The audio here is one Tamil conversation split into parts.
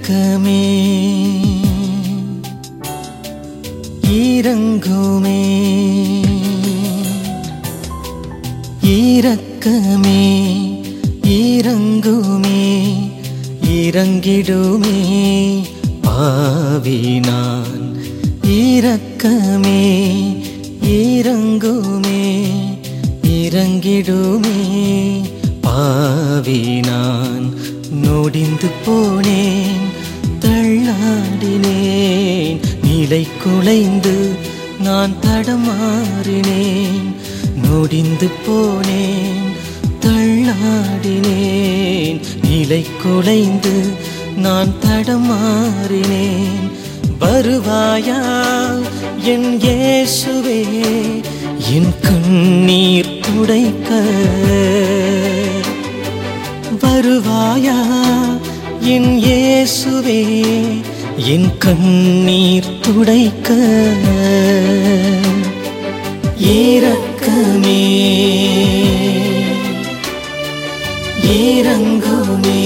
இரக்கமே இறங்குமே இரக்கமே இறங்குமே இறங்கிடுமே பாவி நான் இரக்கமே இறங்குமே இறங்கிடுமே பாவி நான் நொடிந்து போனேன் தள்ளாடினேன் நிலை குலைந்து நான் தடமாறினேன் நொடிந்து போனேன் தள்ளாடினேன் நிலை குலைந்து நான் தடமாறினேன் வருவாயா என் இயேசுவே என் கண்ணீர் துடைக்க வருவாயா என் இயேசுவே என் கண்ணீர் துடைக்க இரக்கமே இறங்குமே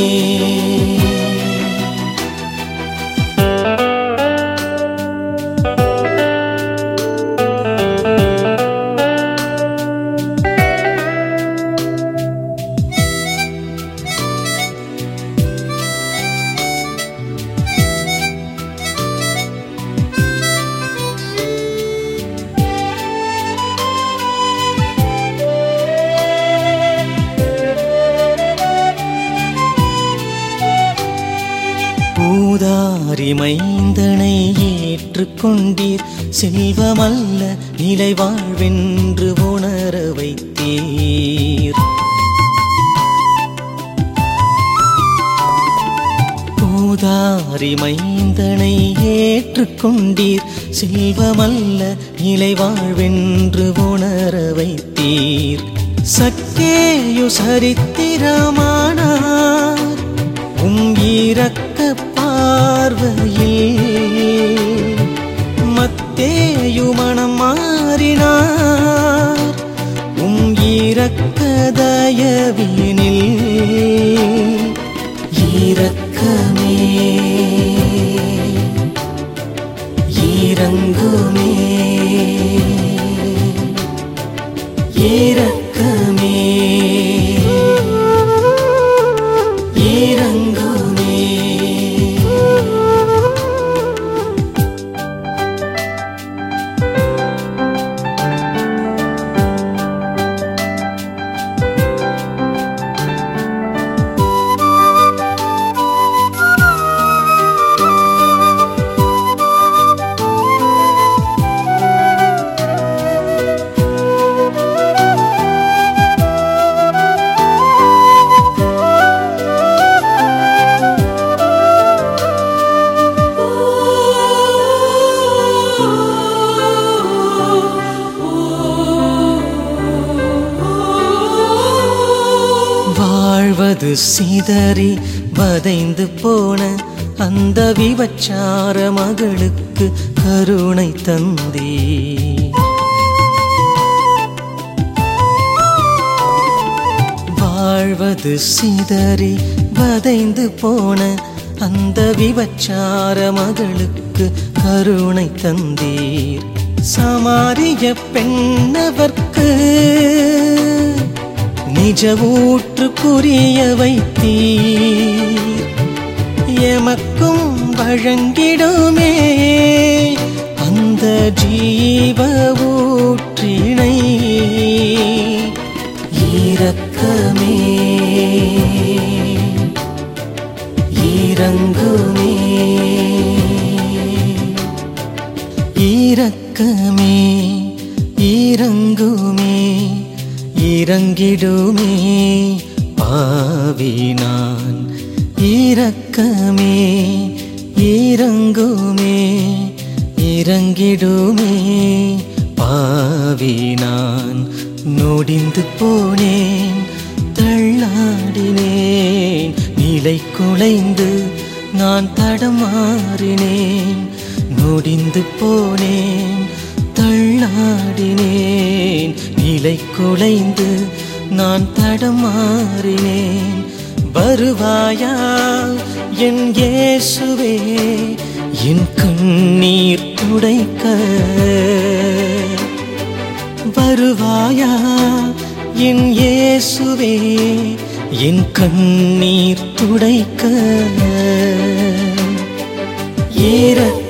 பூதாரி மைந்தனை ஏற்றுக்கொண்டீர் செல்வமல்ல நிலை வாழ்வென்று உணர வைத்தீர் பூதாரி மைந்தனை ஏற்றுக்கொண்டீர் செல்வமல்ல நிலை வாழ்வென்று உணர வைத்தீர் சக்கேயு சரித்திரமானார் உம் இரக்க பார்வையில் மத்தேயு மனம் மாறினார் உம் இரக்க தயவினில் இரக்கமே இறங்குமே இரக்கமே இறங்குமே வாழ்வது சிதறி வதைந்து போன அந்த விபச்சார மகளுக்கு கருணை தந்தே வாழ்வது சிதறி வதைந்து போன அந்த விபச்சார மகளுக்கு கருணை தந்தீர் சமாரிய பெண்ணவர்க்கு நிஜ ஊற்று புரிய வைத்தீர் எமக்கும் வழங்கிடுமே அந்த ஜீவ ஊற்றினை இரக்கமே இறங்குமே இரக்கமே இறங்குமே இறங்கிடுமே பாவி நான் இரக்கமே இறங்குமே இறங்கிடுமே பாவி நான் நொடிந்து போனேன் தள்ளாடினேன் நிலை குலைந்து நான் தடமாறினேன் நொடிந்து போனேன் தள்ளாடினேன் நிலை குலைந்து நான் தடமாறினேன் வருவாயா என் இயேசுவே என் கண்ணீர் துடைக்க வருவாயா என் இயேசுவே என் கண்ணீர் துடைக்க ஈரக்